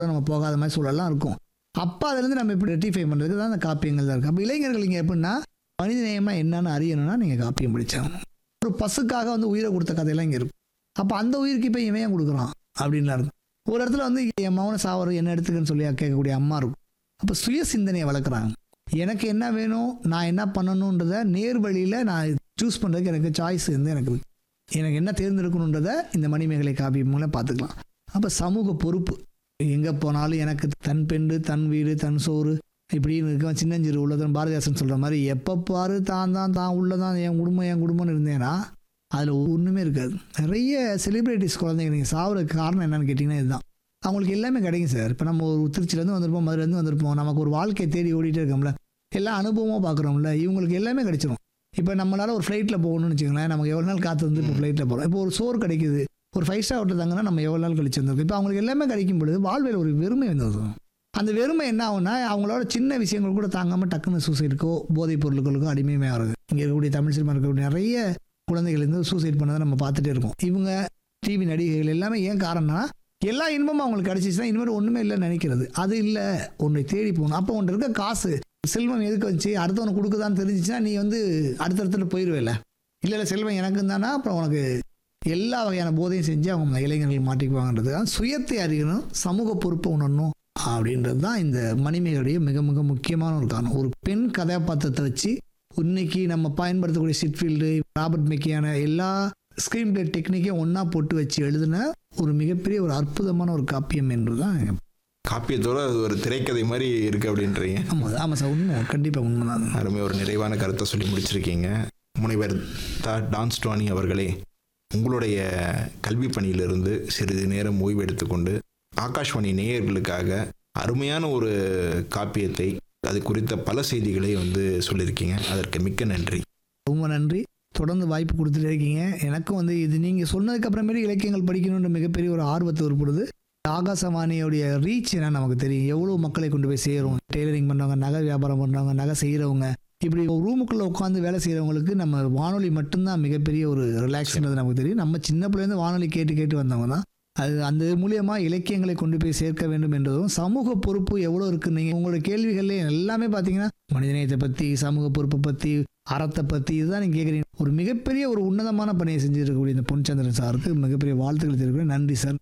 நம்ம போகாத மாதிரி சூழல்லாம் இருக்கும் அப்போ அதுலேருந்து நம்ம இப்படி ரெட்டிஃபை பண்ணுறதுக்கு தான் அந்த காப்பியங்கள் தான் இருக்குது அப்போ இளைஞர்கள் இங்கே எப்படின்னா மனித நேயம்னா என்னன்னு அறியணும்னா நீங்கள் காப்பியம் படிச்சாகணும் ஒரு பசுக்காக வந்து உயிரை கொடுத்த கதையெல்லாம் இங்கே இருக்கும் அப்போ அந்த உயிருக்கு இப்போ இவன் ஏன் கொடுக்குறான் அப்படின்லாம் இருக்கும் ஒரு இடத்துல வந்து என் மௌன சாவரம் என்ன எடுத்துக்கன்னு சொல்லி கேட்கக்கூடிய அம்மா இருக்கும் அப்போ சுய சிந்தனையை வளர்க்குறாங்க எனக்கு என்ன வேணும் நான் என்ன பண்ணணுன்றத நேர் வழியில் நான் சூஸ் பண்ணுறதுக்கு எனக்கு சாய்ஸ் வந்து எனக்கு இருக்கு. எனக்கு என்ன தேர்ந்தெடுக்கணுன்றத இந்த மணிமேகலை காப்பியம் மூலம் பார்த்துக்கலாம் அப்போ சமூக பொறுப்பு எங்கே போனாலும் எனக்கு தன் பெண்டு தன் வீடு தன் சோறு இப்படின்னு இருக்க சின்னஞ்சிறு உள்ளதன் பாரதிதாசன் சொல்கிற மாதிரி எப்போ பாரு தான் தான் தான் உள்ளதான் என் குடும்பம் என் குடும்பம்னு இருந்தேன்னா அதில் ஒன்றுமே இருக்காது நிறைய செலிப்ரிட்டிஸ் குழந்தைங்க நீங்கள் சாவுறதுக்கு காரணம் என்னன்னு கேட்டிங்கன்னா இதுதான் அவங்களுக்கு எல்லாமே கிடைக்கும் சார் இப்போ நம்ம ஒரு திருச்சியிலேருந்து வந்திருப்போம் மதுரைலேருந்து வந்திருப்போம் நமக்கு ஒரு வாழ்க்கையை தேடி ஓடிட்டே இருக்கோம்ல எல்லா அனுபவமாக பார்க்குறோம்ல இவங்களுக்கு எல்லாமே கிடைச்சிரும் இப்போ நம்மளால ஒரு ஃப்ளைட்டில் போகணும்னு வச்சுக்கோங்களேன் நமக்கு எவ்வளோ நாள் காத்து வந்து இப்போ ஃப்ளைட்டில் போகிறோம் இப்போ ஒரு சோறு கிடைக்குது ஒரு ஃபைவ் ஸ்டார் ஹோட்டல் தங்கினா நம்ம எவ்வளோ நாள் கழிச்சு வந்திருக்கோம் இப்போ அவங்களுக்கு எல்லாமே கிடைக்கும் பொழுது வாழ்வில் ஒரு வெறுமை வந்து அந்த வெறுமை என்ன ஆகும்னா அவங்களோட சின்ன விஷயங்கள் கூட தாங்காமல் டக்குன்னு சூசைடுக்கோ போதைப் பொருட்களுக்கோ அடிமையுமே ஆகுது இங்கே இருக்கக்கூடிய தமிழ் சினிமா இருக்கக்கூடிய நிறைய குழந்தைகள் வந்து சூசைட் பண்ணதை நம்ம பார்த்துட்டே இருக்கோம் இவங்க டிவி நடிகைகள் எல்லாமே ஏன் காரணம்னா எல்லா இன்பமும் அவங்களுக்கு கிடைச்சிச்சுன்னா இனிமேல் ஒன்றுமே இல்லைன்னு நினைக்கிறது அது இல்லை உன்னை தேடி போகணும் அப்போ உன்ட்ட இருக்க காசு செல்வம் எதுக்கு வந்துச்சு அடுத்தவனுக்கு கொடுக்குதான்னு தெரிஞ்சிச்சுன்னா நீ வந்து அடுத்தடுத்துல போயிடுவேல இல்லை இல்லை செல்வம் எனக்கு தானா அப்புறம் உனக்கு எல்லா வகையான போதையும் செஞ்சு அவங்க இளைஞர்கள் மாட்டிக்குவாங்கன்றது தான் சுயத்தை அறியணும் சமூக பொறுப்பை உணரணும் அப்படின்றது தான் இந்த மணிமேகடைய மிக மிக முக்கியமான ஒரு காரணம் ஒரு பெண் கதாபாத்திரத்தை வச்சு இன்னைக்கு நம்ம பயன்படுத்தக்கூடிய சிட்ஃபீல்டு ராபர்ட் மெக்கியான எல்லா ஸ்க்ரீன் பிளே டெக்னிக்கையும் ஒன்றா போட்டு வச்சு எழுதின ஒரு மிகப்பெரிய ஒரு அற்புதமான ஒரு காப்பியம் என்று தான் காப்பியத்தோட அது ஒரு திரைக்கதை மாதிரி இருக்கு அப்படின்றீங்க ஆமாம் ஆமாம் சார் உண்மை கண்டிப்பாக உண்மை தான் அருமை ஒரு நிறைவான கருத்தை சொல்லி முடிச்சிருக்கீங்க முனைவர் தா டான்ஸ் டோனி அவர்களே உங்களுடைய கல்வி பணியிலிருந்து சிறிது நேரம் ஓய்வு எடுத்துக்கொண்டு ஆகாஷ்வாணி நேயர்களுக்காக அருமையான ஒரு காப்பியத்தை அது குறித்த பல செய்திகளை வந்து சொல்லியிருக்கீங்க அதற்கு மிக்க நன்றி ரொம்ப நன்றி தொடர்ந்து வாய்ப்பு கொடுத்துட்டே இருக்கீங்க எனக்கும் வந்து இது நீங்கள் சொன்னதுக்கு அப்புறமேட்டு இலக்கியங்கள் படிக்கணுன்ற மிகப்பெரிய ஒரு ஆர்வத்தை ஏற்படுது ஆகாசவாணியோடைய ரீச் என்ன நமக்கு தெரியும் எவ்வளோ மக்களை கொண்டு போய் சேரும் டெய்லரிங் பண்ணுறவங்க நகை வியாபாரம் பண்ணுறவங்க நகை செய்கிறவங்க இப்படி ஒரு ரூமுக்குள்ளே உட்காந்து வேலை செய்கிறவங்களுக்கு நம்ம வானொலி மட்டும்தான் மிகப்பெரிய ஒரு ரிலாக்ஸ்ன்றது நமக்கு தெரியும் நம்ம சின்ன பிள்ளைலேருந்து வானொலி கேட்டு கேட்டு வந்தவங்க தான் அது அந்த மூலியமா இலக்கியங்களை கொண்டு போய் சேர்க்க வேண்டும் என்றதும் சமூக பொறுப்பு எவ்வளோ இருக்கு நீங்கள் உங்களோட கேள்விகள்ல எல்லாமே பார்த்தீங்கன்னா மனிதநேயத்தை பற்றி சமூக பொறுப்பை பற்றி அறத்தை பற்றி இதுதான் நீங்கள் கேட்குறீங்க ஒரு மிகப்பெரிய ஒரு உன்னதமான பணியை செஞ்சிருக்கக்கூடிய இந்த பொன்சந்திரன் சாருக்கு மிகப்பெரிய வாழ்த்துக்கள் தெரிவிக்கிறேன் நன்றி சார்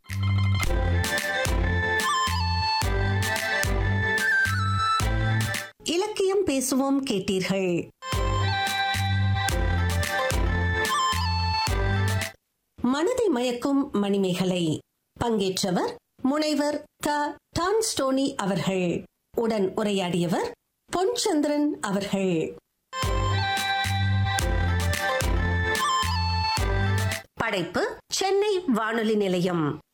இலக்கியம் பேசுவோம் கேட்டீர்கள் மனதை மயக்கும் மணிமேகலை பங்கேற்றவர் முனைவர் த டான்ஸ்டோனி அவர்கள் உடன் உரையாடியவர் பொன்சந்திரன் அவர்கள் படைப்பு சென்னை வானொலி நிலையம்